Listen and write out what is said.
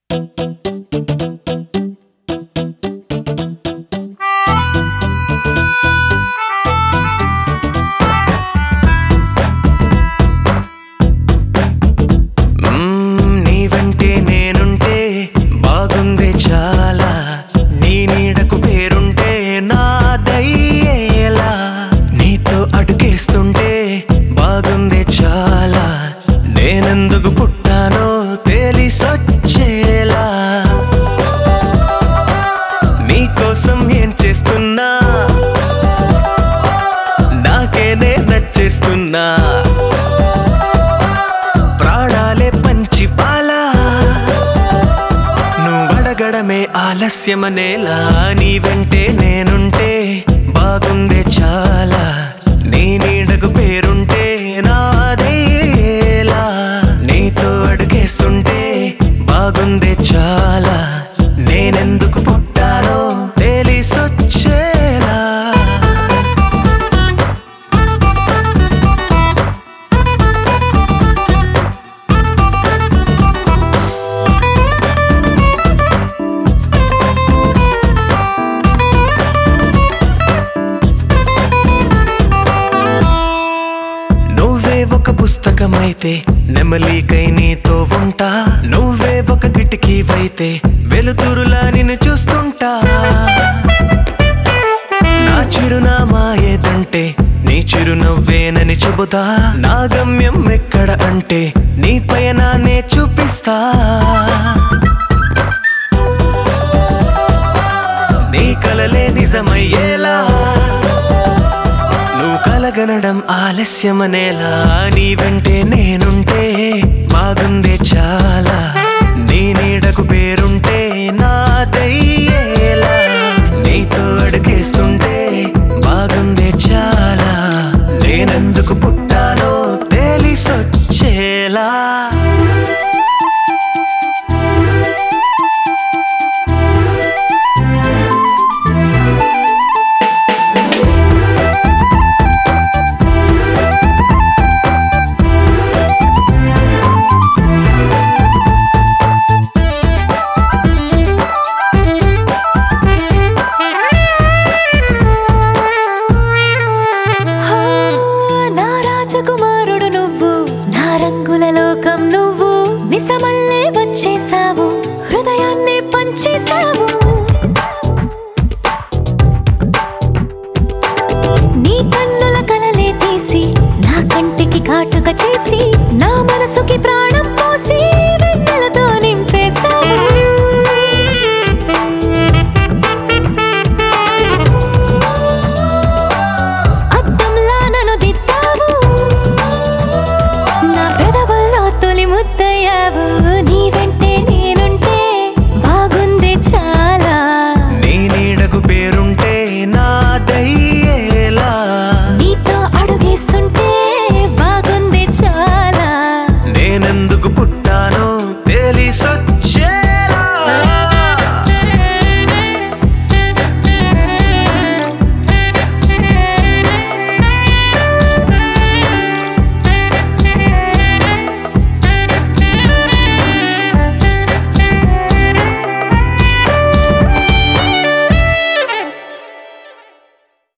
మ్మ్, నీ వెంటే నేనుంటే బాగుంది చాలా నీ నీడకు పేరుంటే నాదయ్యేలా నీతో అడుగేస్తుంటే బాగుంది చాలా నేనెందుకు పుట్టానో తెలిసొచ్చేలా నీకోసం ఏం చేస్తున్నా నాకేనే నచ్చేస్తున్నా ప్రాణాలే పంచి పాలా నువ్వడగడమే ఆలస్యమనేలా నీ వెంటే నేనుంటే బాగుందే చాలా నీ నీడకు పేరుంటే నాదేలా నీతో అడుగేస్తుంటే బాగుందే చాలా నేనెందుకు పుట్టానో తెలిసొచ్చేలా నువ్వే ఒక పుస్తకమైతే నెమలికై నీతో ఉంటా నువ్వే ఒక కిటికీవైతే వెలుతురులా నిన్ను చూస్తుంటా నా చిరునామా ఏదంటే నీ చిరునవ్వేనని చెబుతా నా గమ్యం ఎక్కడ అంటే నీ పయనానే చూపిస్తా నీ కలలే నిజమయ్యేలా నువ్వు కలగనడం ఆలస్యమనేలా నీ వెంటే నేనుంటే బాగుందే చాలా నీ నీడకు పేరుంటే నాదయ్యేలా నీతో అడుగేస్తుంటే బాగుందే చాలా నేనెందుకు పుట్టానో తెలిసొచ్చేలా హా, నా రాజకుమారుడు నువ్వు నా రంగుల లోకం నువ్వు నిసమల్లే వచ్చేసావు హృదయాన్ని పంచేసావు నీ కన్నుల కలలే తీసి నా కంటికి కాటుక చేసి నా మనసుకి ప్రా